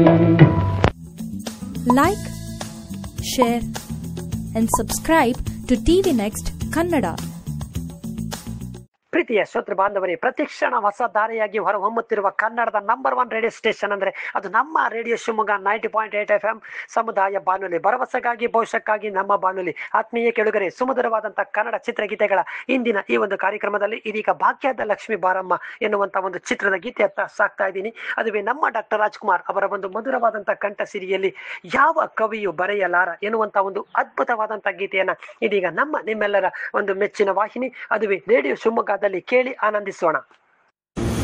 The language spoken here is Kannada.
Like, share, and subscribe to TV Next Kannada. ಪ್ರೀತಿಯ ಶ್ರೋತೃ ಬಾಂಧವರೇ ಪ್ರತಿಕ್ಷಣ ಹೊಸ ದಾರಿಯಾಗಿ ಹೊರಹೊಮ್ಮುತ್ತಿರುವ ಕನ್ನಡದ ನಂಬರ್ ಒನ್ ರೇಡಿಯೋ ಸ್ಟೇಷನ್ ಅಂದ್ರೆ ಅದು ನಮ್ಮ radio Shivamogga ninety point eight F M ಸಮುದಾಯ ಬಾನುಲಿ ಭರವಸೆಗಾಗಿ ಭವಿಷ್ಯಕ್ಕಾಗಿ ನಮ್ಮ ಬಾನುಲಿ ಆತ್ಮೀಯ ಕೆಳುಗರೆ ಸುಮಧುರವಾದಂತಹ ಕನ್ನಡ ಚಿತ್ರಗೀತೆಗಳ ಇಂದಿನ ಈ ಒಂದು ಕಾರ್ಯಕ್ರಮದಲ್ಲಿ ಇದೀಗ ಭಾಗ್ಯದ ಲಕ್ಷ್ಮಿ ಬಾರಮ್ಮ ಎನ್ನುವಂತ ಒಂದು ಚಿತ್ರದ ಗೀತೆಯತ್ತ ಸಾಕ್ತಾ ಇದ್ದೀನಿ ಅದುವೇ ನಮ್ಮ ಡಾಕ್ಟರ್ ರಾಜ್ಕುಮಾರ್ ಅವರ ಒಂದು ಮಧುರವಾದಂತಹ ಕಂಠ ಸಿರಿಯಲ್ಲಿ ಯಾವ ಕವಿಯು ಬರೆಯಲಾರ ಎನ್ನುವಂತ ಒಂದು ಅದ್ಭುತವಾದಂತಹ ಗೀತೆಯನ್ನ ಇದೀಗ ನಮ್ಮ ನಿಮ್ಮೆಲ್ಲರ ಒಂದು ಮೆಚ್ಚಿನ ವಾಹಿನಿ ಅದುವೇ ರೇಡಿಯೋ ಶಿವಮೊಗ್ಗದಲ್ಲಿ ಕೇಳಿ ಆನಂದಿಸೋಣ